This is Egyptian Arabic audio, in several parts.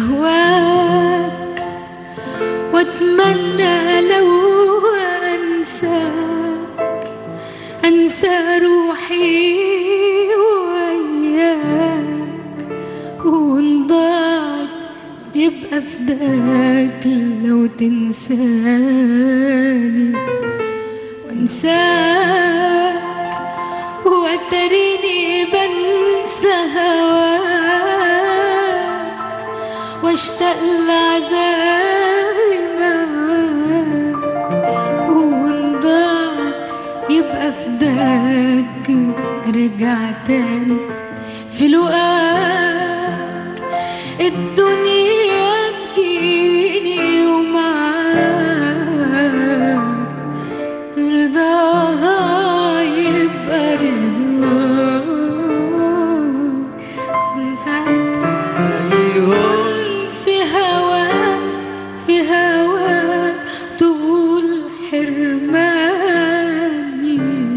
أهواك وأتمنى لو أنساك أنسى روحي وياك ونضاعت يبقى فداك لو تنساني وانساك وتريني بنسى هواك واشتاق لعذابي معاك ونضاعت يبقى فداك ارجع تاني في لقاك الدنيا تجيني ومعاك رضاها يبقى رضاك من ساعة في هواك في هواك طول حرماني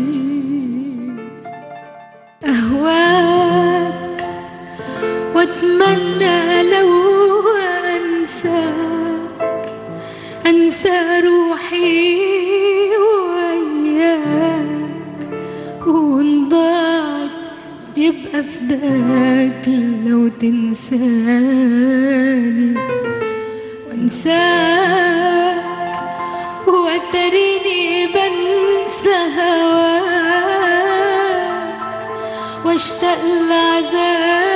أهواك وأتمنى لو أنساك أنسى روحي وياك ونضاعت يبقى فداك لو تنساني وانساك وتريني بنسى هواك واشتاق لعذابي